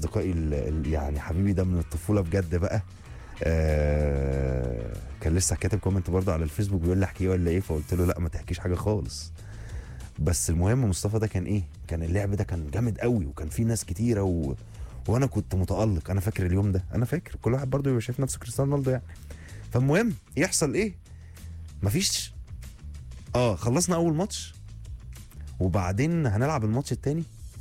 اصدقائي ال- ال- يعني حبيبي ده من الطفوله بجد بقى آه كان لسه كاتب كومنت برضه على الفيسبوك بيقول لي احكي ولا ايه فقلت له لا ما تحكيش حاجه خالص بس المهم مصطفى ده كان ايه كان اللعب ده كان جامد قوي وكان فيه ناس كتيره و... وانا كنت متالق انا فاكر اليوم ده انا فاكر كل واحد برضه يبقى شايف نفسه كريستيانو رونالدو يعني فالمهم يحصل ايه مفيش اه خلصنا اول ماتش وبعدين هنلعب الماتش التاني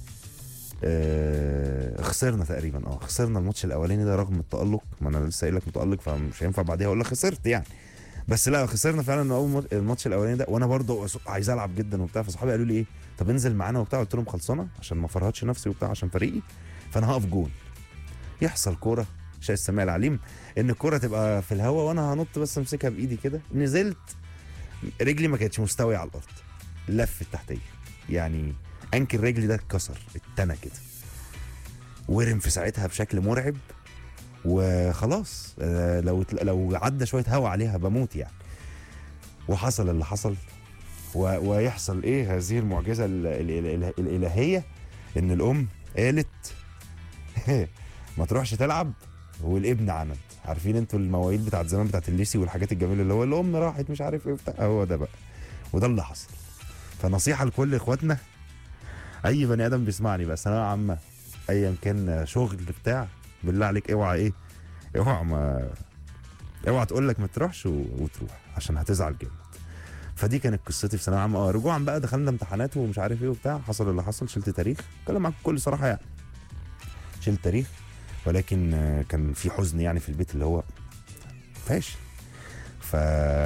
آه خسرنا تقريبا اه خسرنا الماتش الاولاني ده رغم التالق ما انا لسه قايل لك متالق فمش هينفع بعديها اقول لك خسرت يعني بس لا خسرنا فعلا اول مات- الماتش الاولاني ده وانا برضه عايز العب جدا وبتاع فصحابي قالوا لي ايه طب انزل معانا وبتاع قلت لهم خلصانه عشان ما فرهدش نفسي وبتاع عشان فريقي فانا هقف جون يحصل كوره شاي السميع العليم ان الكوره تبقى في الهواء وانا هنط بس امسكها بايدي كده نزلت رجلي ما كانتش مستويه على الارض لفت تحتيه يعني انكل رجلي ده اتكسر اتنى كده ورم في ساعتها بشكل مرعب وخلاص آه، لو لو عدى شويه هوا عليها بموت يعني وحصل اللي حصل و... ويحصل ايه هذه المعجزه ال... ال... ال... الالهيه ان الام قالت ما تروحش تلعب والابن عند عارفين انتوا المواعيد بتاعت زمان بتاعت الليسي والحاجات الجميله اللي هو الام راحت مش عارف ايه بتاع هو ده بقى وده اللي حصل فنصيحه لكل اخواتنا اي بني ادم بيسمعني بقى ثانويه عامه ايا كان شغل بتاع بالله عليك اوعى ايه اوعى ما اوعى تقول لك ما تروحش و... وتروح عشان هتزعل جامد فدي كانت قصتي في ثانويه عامه اه رجوعا بقى دخلنا امتحانات ومش عارف ايه وبتاع حصل اللي حصل شلت تاريخ اتكلم معاكم بكل صراحه يعني شلت تاريخ ولكن آه، كان في حزن يعني في البيت اللي هو فاشل ف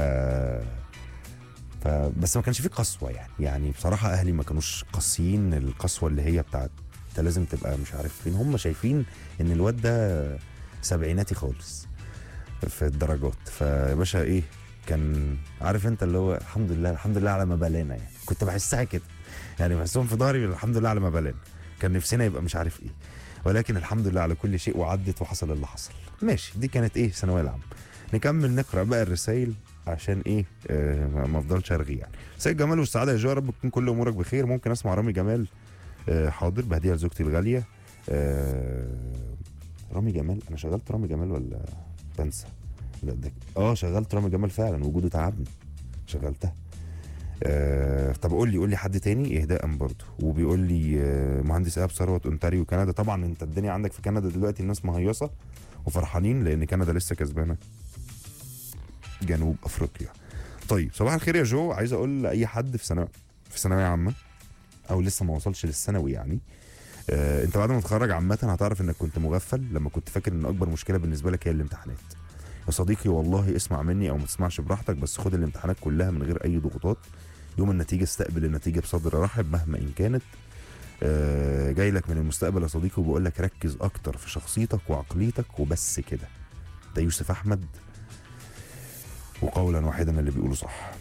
ف بس ما كانش في قسوه يعني يعني بصراحه اهلي ما كانوش قاسيين القسوه اللي هي بتاعت انت لازم تبقى مش عارف فين هم شايفين ان الواد ده سبعيناتي خالص في الدرجات فيا باشا ايه كان عارف انت اللي هو الحمد لله الحمد لله على ما بلانا يعني كنت بحسها كده يعني بحسهم في ظهري الحمد لله على ما بلانا كان نفسنا يبقى مش عارف ايه ولكن الحمد لله على كل شيء وعدت وحصل اللي حصل ماشي دي كانت ايه ثانويه العامه نكمل نقرا بقى الرسائل عشان ايه آه ما- ما افضلش ارغي يعني سيد جمال والسعاده يا جو يا رب تكون كل امورك بخير ممكن اسمع رامي جمال آه حاضر بهديها لزوجتي الغاليه آه رامي جمال انا شغلت رامي جمال ولا بنسى لا ده اه شغلت رامي جمال فعلا وجوده تعبني شغلتها آه طب قول لي قول لي حد تاني اهداء برضه وبيقول لي آه مهندس ايهاب ثروت اونتاريو كندا طبعا انت الدنيا عندك في كندا دلوقتي الناس مهيصه وفرحانين لان كندا لسه كسبانه جنوب افريقيا طيب صباح الخير يا جو عايز اقول لاي حد في ثانوي في ثانويه عامه او لسه ما وصلش للثانوي يعني آه انت بعد ما تتخرج عامه هتعرف انك كنت مغفل لما كنت فاكر ان اكبر مشكله بالنسبه لك هي الامتحانات يا صديقي والله اسمع مني او ما تسمعش براحتك بس خد الامتحانات كلها من غير اي ضغوطات يوم النتيجه استقبل النتيجه بصدر رحب مهما ان كانت آه جاي لك من المستقبل يا صديقي وبقول لك ركز اكتر في شخصيتك وعقليتك وبس كده ده يوسف احمد وقولا واحدا اللي بيقوله صح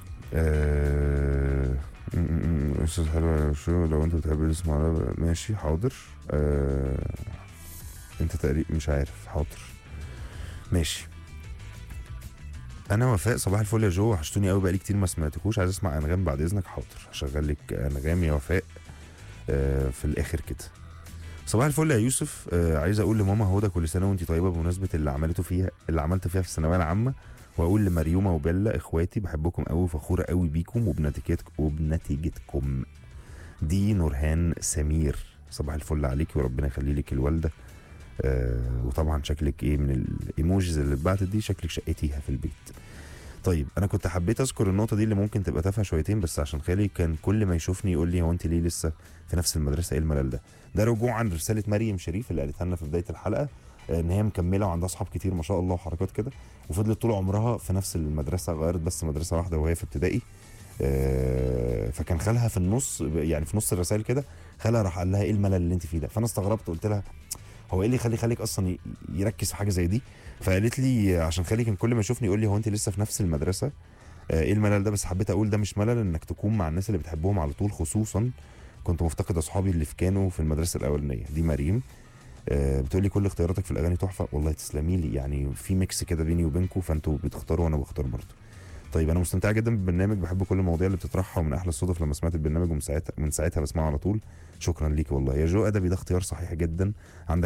آه، م- م- م- استاذ حلو يا شو لو انت بتحب تسمع راب، ماشي حاضر آه، انت تقريبا مش عارف حاضر ماشي انا وفاء صباح الفل يا جو وحشتوني قوي بقالي كتير ما سمعتكوش عايز اسمع انغام بعد اذنك حاضر هشغل لك انغام يا وفاء آه، في الاخر كده صباح الفل يا يوسف آه عايز اقول لماما هدى كل سنه وانت طيبه بمناسبه اللي عملته فيها اللي عملت فيها في الثانويه العامه واقول لمريومه وبيلا اخواتي بحبكم قوي وفخوره قوي بيكم وبنتيجتكم وبنتيجتكم دي نورهان سمير صباح الفل عليكي وربنا يخلي لك الوالده آه وطبعا شكلك ايه من الايموجيز اللي اتبعتت دي شكلك شقيتيها في البيت طيب انا كنت حبيت اذكر النقطه دي اللي ممكن تبقى تافهه شويتين بس عشان خالي كان كل ما يشوفني يقول لي هو انت ليه لسه في نفس المدرسه ايه الملل ده ده رجوعا لرساله مريم شريف اللي قالتها لنا في بدايه الحلقه آه، ان هي مكمله وعندها اصحاب كتير ما شاء الله وحركات كده وفضلت طول عمرها في نفس المدرسه غيرت بس مدرسه واحده وهي في ابتدائي آه، فكان خالها في النص يعني في نص الرسائل كده خالها راح قال لها ايه الملل اللي انت فيه ده فانا استغربت قلت لها هو ايه اللي يخلي خالك اصلا ي- يركز في حاجه زي دي فقالت لي عشان خالي كان كل ما يشوفني يقول لي هو انت لسه في نفس المدرسه آه، ايه الملل ده بس حبيت اقول ده مش ملل انك تكون مع الناس اللي بتحبهم على طول خصوصا كنت مفتقد اصحابي اللي في كانوا في المدرسه الاولانيه دي مريم آه، بتقول لي كل اختياراتك في الاغاني تحفه والله تسلمي لي يعني في ميكس كده بيني وبينكم فانتوا بتختاروا وانا بختار برضه طيب انا مستمتع جدا بالبرنامج بحب كل المواضيع اللي بتطرحها ومن احلى الصدف لما سمعت البرنامج ومن ساعتها من ساعتها بسمعه على طول شكرا ليكي والله يا جو ادبي ده اختيار صحيح جدا عندك